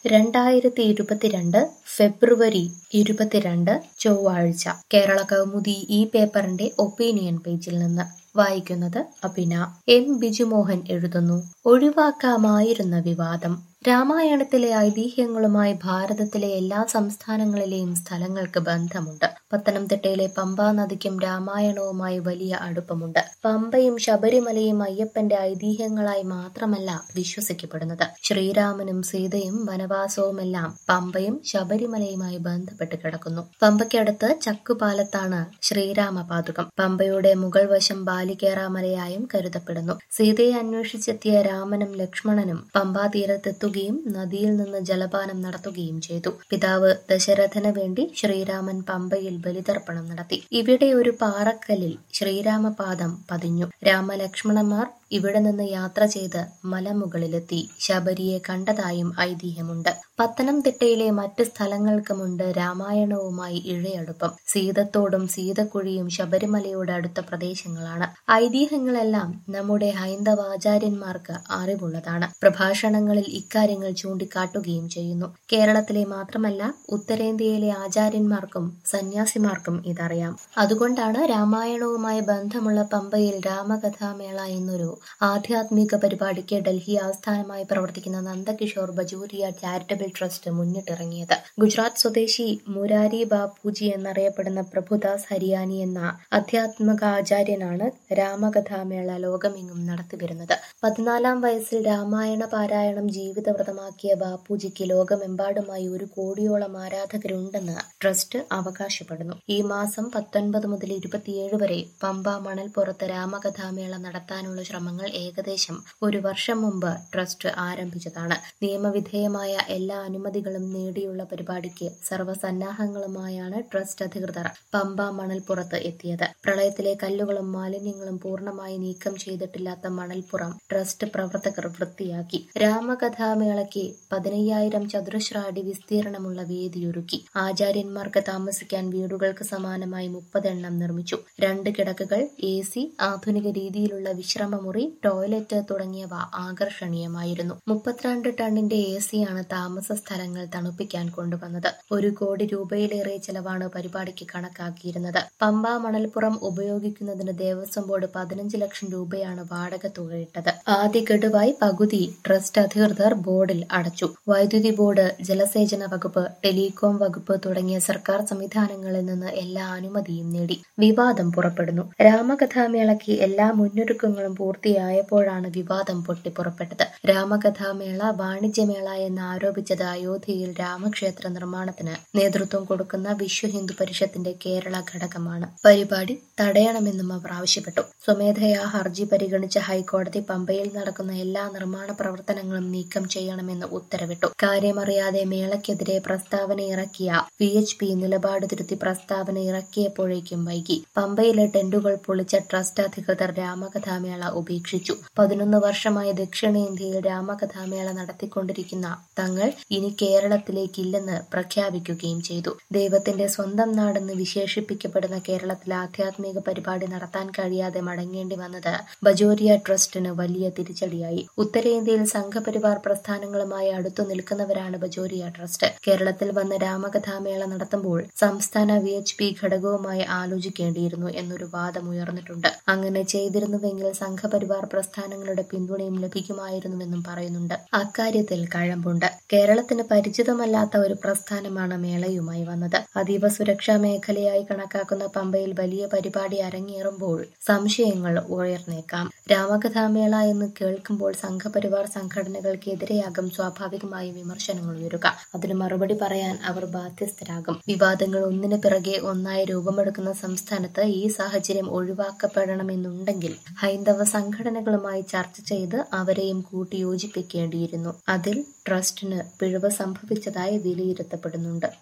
രണ്ടായിരത്തി ഇരുപത്തിരണ്ട് ഫെബ്രുവരി ഇരുപത്തിരണ്ട് ചൊവ്വാഴ്ച കേരള കൗമുദി ഈ പേപ്പറിന്റെ ഒപ്പീനിയൻ പേജിൽ നിന്ന് വായിക്കുന്നത് അഭിന എം ബിജുമോഹൻ എഴുതുന്നു ഒഴിവാക്കാമായിരുന്ന വിവാദം രാമായണത്തിലെ ഐതിഹ്യങ്ങളുമായി ഭാരതത്തിലെ എല്ലാ സംസ്ഥാനങ്ങളിലെയും സ്ഥലങ്ങൾക്ക് ബന്ധമുണ്ട് പത്തനംതിട്ടയിലെ പമ്പാ നദിക്കും രാമായണവുമായി വലിയ അടുപ്പമുണ്ട് പമ്പയും ശബരിമലയും അയ്യപ്പന്റെ ഐതിഹ്യങ്ങളായി മാത്രമല്ല വിശ്വസിക്കപ്പെടുന്നത് ശ്രീരാമനും സീതയും വനവാസവുമെല്ലാം പമ്പയും ശബരിമലയുമായി ബന്ധപ്പെട്ട് കിടക്കുന്നു പമ്പയ്ക്കടുത്ത് ചക്കുപാലത്താണ് ശ്രീരാമ പാതുകം പമ്പയുടെ മുകൾ വശം ബാലികേറാമലയായും കരുതപ്പെടുന്നു സീതയെ അന്വേഷിച്ചെത്തിയ രാമനും ലക്ഷ്മണനും പമ്പാ തീരത്തെത്തുകയും നദിയിൽ നിന്ന് ജലപാനം നടത്തുകയും ചെയ്തു പിതാവ് ദശരഥന് വേണ്ടി ശ്രീരാമൻ പമ്പയിൽ ബലിതർപ്പണം നടത്തി ഇവിടെ ഒരു പാറക്കല്ലിൽ ശ്രീരാമപാദം പതിഞ്ഞു രാമലക്ഷ്മണന്മാർ ഇവിടെ നിന്ന് യാത്ര ചെയ്ത് മലമുകളിലെത്തി ശബരിയെ കണ്ടതായും ഐതിഹ്യമുണ്ട് പത്തനംതിട്ടയിലെ മറ്റ് സ്ഥലങ്ങൾക്കുമുണ്ട് രാമായണവുമായി ഇഴയടുപ്പം സീതത്തോടും സീതക്കുഴിയും ശബരിമലയോട് അടുത്ത പ്രദേശങ്ങളാണ് ഐതിഹ്യങ്ങളെല്ലാം നമ്മുടെ ഹൈന്ദവാചാര്യന്മാർക്ക് അറിവുള്ളതാണ് പ്രഭാഷണങ്ങളിൽ ഇക്കാര്യങ്ങൾ ചൂണ്ടിക്കാട്ടുകയും ചെയ്യുന്നു കേരളത്തിലെ മാത്രമല്ല ഉത്തരേന്ത്യയിലെ ആചാര്യന്മാർക്കും സന്യാസിമാർക്കും ഇതറിയാം അതുകൊണ്ടാണ് രാമായണവുമായി ബന്ധമുള്ള പമ്പയിൽ രാമകഥാമേള എന്നൊരു ആധ്യാത്മിക പരിപാടിക്ക് ഡൽഹി ആസ്ഥാനമായി പ്രവർത്തിക്കുന്ന നന്ദകിഷോർ ബജൂരിയ ചാരിറ്റബിൾ ട്രസ്റ്റ് മുന്നിട്ടിറങ്ങിയത് ഗുജറാത്ത് സ്വദേശി മുരാരി ബാപ്പുജി എന്നറിയപ്പെടുന്ന പ്രഭുദാസ് ഹരിയാനി എന്ന ആധ്യാത്മികാചാര്യനാണ് രാമകഥാമേള ലോകമെങ്ങും നടത്തിവരുന്നത് പതിനാലാം വയസ്സിൽ രാമായണ പാരായണം ജീവിതവ്രതമാക്കിയ ബാപ്പുജിക്ക് ലോകമെമ്പാടുമായി ഒരു കോടിയോളം ആരാധകരുണ്ടെന്ന് ട്രസ്റ്റ് അവകാശപ്പെടുന്നു ഈ മാസം പത്തൊൻപത് മുതൽ ഇരുപത്തിയേഴ് വരെ പമ്പ മണൽപ്പുറത്ത് രാമകഥാമേള നടത്താനുള്ള ശ്രമങ്ങൾ ഏകദേശം ഒരു വർഷം മുമ്പ് ട്രസ്റ്റ് ആരംഭിച്ചതാണ് നിയമവിധേയമായ എല്ലാ അനുമതികളും നേടിയുള്ള പരിപാടിക്ക് സർവ്വസന്നാഹങ്ങളുമായാണ് ട്രസ്റ്റ് അധികൃതർ പമ്പ മണൽപ്പുറത്ത് എത്തിയത് പ്രളയത്തിലെ കല്ലുകളും മാലിന്യങ്ങളും പൂർണ്ണമായി നീക്കം ചെയ്തിട്ടില്ലാത്ത മണൽപ്പുറം ട്രസ്റ്റ് പ്രവർത്തകർ വൃത്തിയാക്കി രാമകഥാമേളയ്ക്ക് പതിനയ്യായിരം ചതുരശ്ര അടി വിസ്തീർണമുള്ള വേദിയൊരുക്കി ആചാര്യന്മാർക്ക് താമസിക്കാൻ വീടുകൾക്ക് സമാനമായി മുപ്പതെണ്ണം നിർമ്മിച്ചു രണ്ട് കിടക്കുകൾ എ സി ആധുനിക രീതിയിലുള്ള വിശ്രമമുറി ടോയ്ലറ്റ് തുടങ്ങിയവ ആകർഷണീയമായിരുന്നു മുപ്പത്തിരണ്ട് ടണ്ണിന്റെ എ സിയാണ് താമസ സ്ഥലങ്ങൾ തണുപ്പിക്കാൻ കൊണ്ടുവന്നത് ഒരു കോടി രൂപയിലേറെ ചെലവാണ് പരിപാടിക്ക് കണക്കാക്കിയിരുന്നത് പമ്പ മണൽപ്പുറം ഉപയോഗിക്കുന്നതിന് ദേവസ്വം ബോർഡ് പതിനഞ്ച് ലക്ഷം രൂപയാണ് വാടക തുകയിട്ടത് ആദ്യ ഗഡുവായി പകുതി ട്രസ്റ്റ് അധികൃതർ ബോർഡിൽ അടച്ചു വൈദ്യുതി ബോർഡ് ജലസേചന വകുപ്പ് ടെലികോം വകുപ്പ് തുടങ്ങിയ സർക്കാർ സംവിധാനങ്ങളിൽ നിന്ന് എല്ലാ അനുമതിയും നേടി വിവാദം പുറപ്പെടുന്നു രാമകഥാമേളയ്ക്ക് എല്ലാ മുന്നൊരുക്കങ്ങളും പൂർത്തിയായപ്പോഴാണ് വിവാദം പൊട്ടിപ്പുറപ്പെട്ടത് രാമകഥാമേള വാണിജ്യമേള എന്ന് ആരോപിച്ചത് അയോധ്യയിൽ രാമക്ഷേത്ര നിർമ്മാണത്തിന് നേതൃത്വം കൊടുക്കുന്ന വിശ്വ ഹിന്ദു പരിഷത്തിന്റെ കേരള ഘടകമാണ് പരിപാടി തടയണമെന്നും അവർ ആവശ്യപ്പെട്ടു സ്വമേധയാ ഹർജി പരിഗണിച്ച ഹൈക്കോടതി പമ്പയിൽ നടക്കുന്ന എല്ലാ നിർമ്മാണ പ്രവർത്തനങ്ങളും നീക്കം ചെയ്യണമെന്ന് ഉത്തരവിട്ടു കാര്യമറിയാതെ മേളയ്ക്കെതിരെ പ്രസ്താവന ഇറക്കിയ വി എച്ച് പി നിലപാട് തിരുത്തി പ്രസ്താവന ഇറക്കിയപ്പോഴേക്കും വൈകി പമ്പയിലെ ടെന്റുകൾ പൊളിച്ച ട്രസ്റ്റ് അധികൃതർ രാമകഥാമേള ഉപേക്ഷിച്ചു പതിനൊന്ന് വർഷമായി ദക്ഷിണേന്ത്യയിൽ രാമകഥാമേള നടത്തിക്കൊണ്ടിരിക്കുന്ന തങ്ങൾ ഇനി കേരളത്തിലേക്കില്ലെന്ന് പ്രഖ്യാപിക്കുകയും ചെയ്തു ദൈവത്തിന്റെ സ്വന്തം നാടെന്ന് വിശേഷിപ്പിക്കപ്പെടുന്ന കേരളത്തിൽ ആധ്യാത്മിക പരിപാടി നടത്താൻ കഴിയാതെ മടങ്ങേണ്ടി വന്നത് ബജോരിയ ട്രസ്റ്റിന് വലിയ തിരിച്ചടിയായി ഉത്തരേന്ത്യയിൽ സംഘപരിവാർ പ്രസ്ഥാനങ്ങളുമായി അടുത്തു നിൽക്കുന്നവരാണ് ബജോരിയ ട്രസ്റ്റ് കേരളത്തിൽ വന്ന് രാമകഥാമേള നടത്തുമ്പോൾ സംസ്ഥാന വി എച്ച് പി ഘടകവുമായി ആലോചിക്കേണ്ടിയിരുന്നു എന്നൊരു വാദം ഉയർന്നിട്ടുണ്ട് അങ്ങനെ ചെയ്തിരുന്നുവെങ്കിൽ സംഘപരിവാർ പ്രസ്ഥാനങ്ങളുടെ പിന്തുണയും ലഭിക്കുമായിരുന്നുവെന്നും പറയുന്നുണ്ട് അക്കാര്യത്തിൽ കഴമ്പുണ്ട് കേരളത്തിന് പരിചിതമല്ലാത്ത ഒരു പ്രസ്ഥാനമാണ് മേളയുമായി വന്നത് അതീവ സുരക്ഷാ മേഖലയായി കണക്കാക്കുന്ന പമ്പയിൽ വലിയ പരിപാടി അരങ്ങേറുമ്പോൾ സംശയങ്ങൾ ഉയർന്നേക്കാം രാമകഥാമേള എന്ന് കേൾക്കുമ്പോൾ സംഘപരിവാർ സംഘടനകൾക്കെതിരെയാകും സ്വാഭാവികമായും വിമർശനങ്ങൾ ഉയരുക അതിന് മറുപടി പറയാൻ അവർ ബാധ്യസ്ഥരാകും വിവാദങ്ങൾ ഒന്നിനു പിറകെ ഒന്നായി രൂപമെടുക്കുന്ന സംസ്ഥാനത്ത് ഈ സാഹചര്യം ഒഴിവാക്കപ്പെടണമെന്നുണ്ടെങ്കിൽ ഹൈന്ദവ സംഘടനകളുമായി ചർച്ച ചെയ്ത് അവരെയും കൂട്ടിയോജിപ്പിക്കേണ്ടിയിരുന്നു അതിൽ ട്രസ്റ്റിന് പിഴവ് സംഭവിച്ചതായി വിലയിരുത്തപ്പെടുന്നുണ്ട്